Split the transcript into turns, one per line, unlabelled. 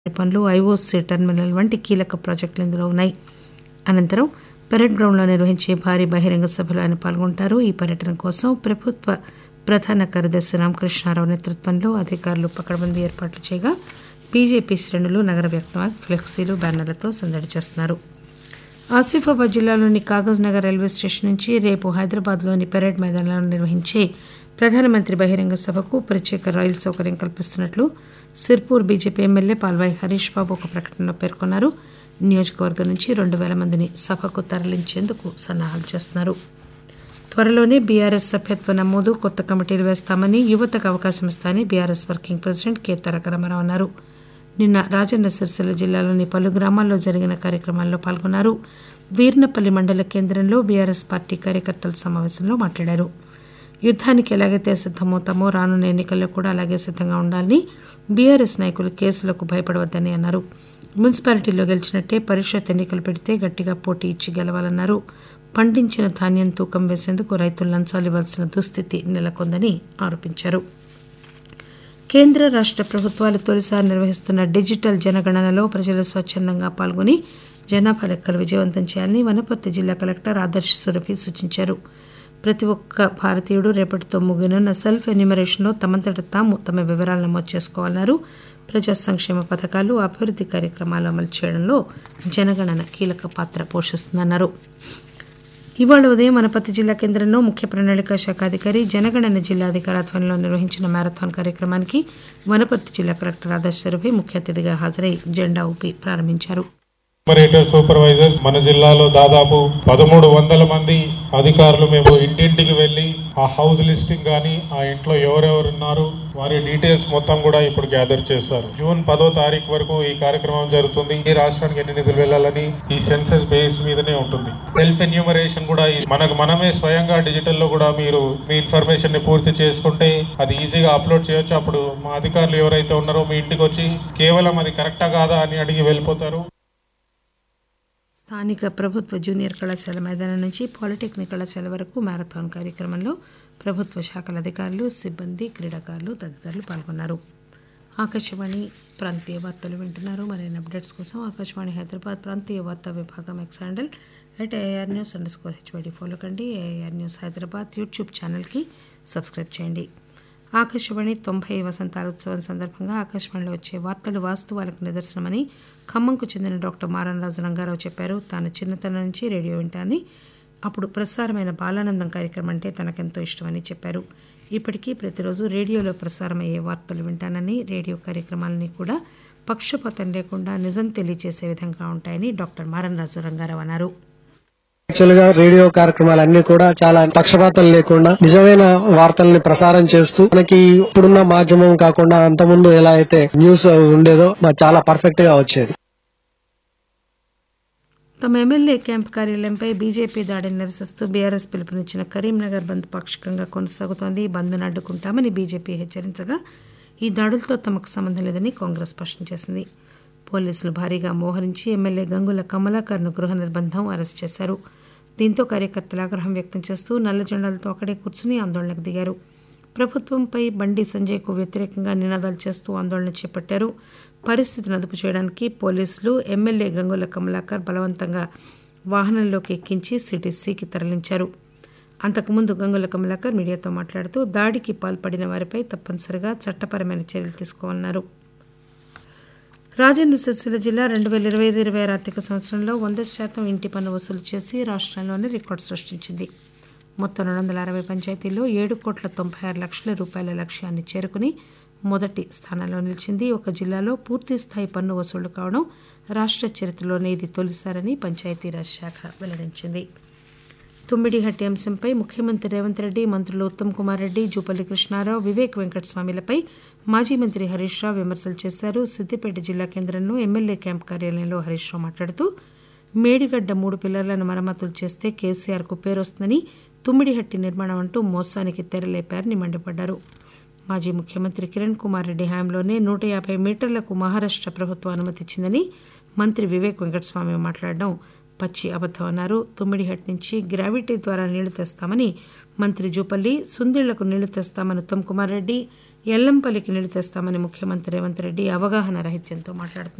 పనులు IOC terminal వంటి కీలక ప్రాజెక్టులు ఇందులో ఉన్నాయి అనంతరం పెరేడ్ గ్రౌండ్లో నిర్వహించే భారీ బహిరంగ సభలో ఆయన పాల్గొంటారు ఈ పర్యటన కోసం ప్రభుత్వ ప్రధాన కార్యదర్శి రామకృష్ణారావు నేతృత్వంలో అధికారులు పకడ్బందీ ఏర్పాట్లు చేయగా బీజేపీ శ్రేణులు నగర వ్యాప్తంగా ఫ్లెక్సీలు బ్యానర్లతో సందడి చేస్తున్నారు ఆసిఫాబాద్ జిల్లాలోని కాగజ్ నగర్ రైల్వే స్టేషన్ నుంచి రేపు హైదరాబాద్లోని పెరేడ్ మైదానంలో నిర్వహించే ప్రధానమంత్రి బహిరంగ సభకు ప్రత్యేక రైలు సౌకర్యం కల్పిస్తున్నట్లు సిర్పూర్ బీజేపీ ఎమ్మెల్యే పాల్వాయి హరీష్ బాబు ఒక ప్రకటనలో పేర్కొన్నారు నియోజకవర్గం నుంచి రెండు వేల మందిని సభకు తరలించేందుకు సన్నాహాలు చేస్తున్నారు త్వరలోనే బీఆర్ఎస్ సభ్యత్వ నమోదు కొత్త కమిటీలు వేస్తామని యువతకు అవకాశం ఇస్తామని BRS working president K Taraka Rama Rao అన్నారు నిన్న రాజన్న సిరిసిల్ల జిల్లాలోని పలు గ్రామాల్లో జరిగిన కార్యక్రమాల్లో పాల్గొన్నారు వీర్నపల్లి మండల కేంద్రంలో బీఆర్ఎస్ పార్టీ కార్యకర్తల సమావేశంలో మాట్లాడారు యుద్దానికి ఎలాగైతే సిద్దమవుతామో రానున్న ఎన్నికల్లో కూడా అలాగే సిద్దంగా ఉండాలని బీఆర్ఎస్ నాయకులు కేసులకు భయపడవద్దని అన్నారు మున్సిపాలిటీలో గెలిచినట్టే పరిషత్ ఎన్నికలు పెడితే గట్టిగా పోటీ ఇచ్చి గెలవాలన్నారు పండించిన ధాన్యం తూకం వేసేందుకు రైతులు లంచాలు ఇవ్వాల్సిన దుస్థితి నెలకొందని ఆరోపించారు కేంద్ర రాష్ట ప్రభుత్వాలు తొలిసారి నిర్వహిస్తున్న డిజిటల్ జనగణనలో ప్రజలు స్వచ్చందంగా పాల్గొని జనాభా లెక్కలు విజయవంతం చేయాలని వనపర్తి జిల్లా కలెక్టర్ ఆదర్శ్ సురభి సూచించారు ప్రతి ఒక్క భారతీయుడు రేపటితో ముగినున్న సెల్ఫ్ ఎన్యూమరేషన్లో తమంతట తాము తమ వివరాలు నమోదు చేసుకోవాలన్నారు ప్రజా సంక్షేమ పథకాలు అభివృద్ధి కార్యక్రమాలు అమలు చేయడంలో జనగణన కీలక పాత్ర పోషిస్తుందన్నారు ఇవాళ ఉదయం వనపర్తి జిల్లా కేంద్రంలో ముఖ్య ప్రణాళిక శాఖ అధికారి జనగణన జిల్లా అధికారి ఆధ్వర్యంలో నిర్వహించిన మ్యారథాన్ కార్యక్రమానికి వనపర్తి జిల్లా కలెక్టర్ ఆదర్శ సరుభి ముఖ్య అతిథిగా హాజరై జెండా ఊపి ప్రారంభించారు
ఆపరేటర్ సూపర్వైజర్స్ మన జిల్లాలో దాదాపు పదమూడు వందల మంది అధికారులు మేము ఇంటింటికి వెళ్ళి ఆ హౌస్ లిస్టింగ్ కానీ ఆ ఇంట్లో ఎవరెవరు ఉన్నారు వారి డీటెయిల్స్ మొత్తం కూడా ఇప్పుడు గ్యాదర్ చేస్తారు జూన్ పదో తారీఖు వరకు ఈ కార్యక్రమం జరుగుతుంది ఈ రాష్ట్రానికి ఎన్ని నిధులు వెళ్ళాలని ఈ సెన్సస్ బేస్ మీదనే ఉంటుంది సెల్ఫ్ ఎన్యూమరేషన్ కూడా ఈ- మనకు మనమే స్వయంగా డిజిటల్ లో కూడా మీరు మీ ఇన్ఫర్మేషన్ ని పూర్తి చేసుకుంటే అది ఈజీగా అప్లోడ్ చేయొచ్చు అప్పుడు మా అధికారులు ఎవరైతే ఉన్నారో మీ ఇంటికి వచ్చి కేవలం అది కరెక్టా కాదా అని అడిగి వెళ్ళిపోతారు
స్థానిక ప్రభుత్వ జూనియర్ కళాశాల మైదానం నుంచి పాలిటెక్నిక్ కళాశాల వరకు మ్యారథాన్ కార్యక్రమంలో ప్రభుత్వ శాఖల అధికారులు సిబ్బంది క్రీడాకారులు తదితరులు పాల్గొన్నారు ఆకాశవాణి ప్రాంతీయ వార్తలు వింటున్నారు మరిన్ని అప్డేట్స్ కోసం ఆకాశవాణి హైదరాబాద్ ప్రాంతీయ వార్తా విభాగం X handle at AR news underscore HYD follow కండి ఏఆర్ న్యూస్ హైదరాబాద్ యూట్యూబ్ ఛానల్కి సబ్స్క్రైబ్ చేయండి ఆకాశవాణి తొంభై వసంతాల ఉత్సవం సందర్భంగా ఆకాశవాణిలో వచ్చే వార్తలు వాస్తవాలకు నిదర్శనమని ఖమ్మంకు చెందిన డాక్టర్ మారన్రాజు రంగారావు చెప్పారు తాను చిన్నతనం నుంచి రేడియో వింటానని అప్పుడు ప్రసారమైన బాలానందం కార్యక్రమం అంటే తనకెంతో ఇష్టమని చెప్పారు ఇప్పటికీ ప్రతిరోజు రేడియోలో ప్రసారమయ్యే వార్తలు వింటానని రేడియో కార్యక్రమాలని కూడా పక్షపాతం లేకుండా నిజం తెలియజేసే విధంగా ఉంటాయని డాక్టర్ మారన్రాజు రంగారావు అన్నారు
యాక్చువల్ గా రేడియో కార్యక్రమాలన్నీ కూడా చాలా పక్షపాతం లేకుండా నిజమైన వార్తల్ని ప్రసారం చేస్తూ మనకి ఇప్పుడున్న మాధ్యమం కాకుండా అంతకుముందు ఎలా అయితే న్యూస్ ఉండేదో మాకు చాలా పర్ఫెక్ట్ గా వచ్చేది
తమ ఎమ్మెల్యే క్యాంప్ కార్యాలయంపై బీజేపీ దాడిని నిరసిస్తూ బీఆర్ఎస్ పిలుపునిచ్చిన కరీంనగర్ బంద్ పాక్షికంగా కొనసాగుతోంది బంద్ను అడ్డుకుంటామని బీజేపీ హెచ్చరించగా ఈ దాడులతో తమకు సంబంధం లేదని కాంగ్రెస్ స్పష్టం చేసింది పోలీసులు భారీగా మోహరించి ఎమ్మెల్యే గంగుల కమలాకర్ను గృహ నిర్బంధం అరెస్ట్ చేశారు దీంతో కార్యకర్తలు ఆగ్రహం వ్యక్తం చేస్తూ నల్ల జెండాలతో అక్కడే కూర్చుని ఆందోళనకు దిగారు ప్రభుత్వంపై బండి సంజయ్కు వ్యతిరేకంగా నినాదాలు చేస్తూ ఆందోళన చేపట్టారు పరిస్థితిని అదుపు చేయడానికి పోలీసులు ఎమ్మెల్యే గంగుల కమలాకర్ బలవంతంగా వాహనంలోకి ఎక్కించి సిటీసీకి తరలించారు అంతకుముందు గంగుల కమలాకర్ మీడియాతో మాట్లాడుతూ దాడికి పాల్పడిన వారిపై తప్పనిసరిగా చట్టపరమైన చర్యలు తీసుకోవాలన్నారు రాజన్న సిరిసిల్ల జిల్లా రెండు వేల ఇరవై ఐదు ఇరవై ఆరు ఆర్థిక సంవత్సరంలో వంద శాతం ఇంటి పన్ను వసూలు చేసి రాష్ట్రంలోనే రికార్డు సృష్టించింది మొత్తం రెండు వందల అరవై పంచాయతీల్లో ఏడు కోట్ల తొంభై ఆరు లక్షల రూపాయల లక్ష్యాన్ని చేరుకుని మొదటి స్థానంలో నిలిచింది ఒక జిల్లాలో పూర్తి స్థాయి పన్ను వసూళ్లు కావడం రాష్ట్ర చరిత్రలోనే ఇది తొలిసారని పంచాయతీరాజ్ శాఖ వెల్లడించింది తుమ్మిడిహట్టి అంశంపై ముఖ్యమంత్రి రేవంత్ రెడ్డి మంత్రులు ఉత్తమ్ కుమార్ రెడ్డి జూపల్లి కృష్ణారావు వివేక్ వెంకటస్వామిలపై మాజీ మంత్రి హరీష్ రావు విమర్శలు చేశారు సిద్దిపేట జిల్లా కేంద్రంలో ఎమ్మెల్యే క్యాంప్ కార్యాలయంలో హరీష్ రావు మాట్లాడుతూ మేడిగడ్డ మూడు పిల్లర్లను మరమ్మతులు చేస్తే కేసీఆర్కు పేరొస్తుందని తుమ్మిడిహట్టి నిర్మాణం అంటూ మోసానికి తెరలేపారని మండిపడ్డారు మాజీ ముఖ్యమంత్రి కిరణ్ కుమార్ రెడ్డి హయాంలోనే నూట యాభై మీటర్లకు మహారాష్ట్ర ప్రభుత్వం అనుమతి ఇచ్చిందని మంత్రి వివేక్ వెంకటస్వామి మాట్లాడడం పచ్చి అబద్దం అన్నారు తుమ్మిడిహట్ నుంచి గ్రావిటీ ద్వారా నీళ్లు తెస్తామని మంత్రి జూపల్లి సుందిళ్లకు నీళ్లు తెస్తామని ఉత్తమ్ కుమార్ రెడ్డి ఎల్లంపల్లికి నీళ్లు తెస్తామని ముఖ్యమంత్రి రేవంత్ రెడ్డి అవగాహన రహిత్యంతో మాట్లాడుతున్నారు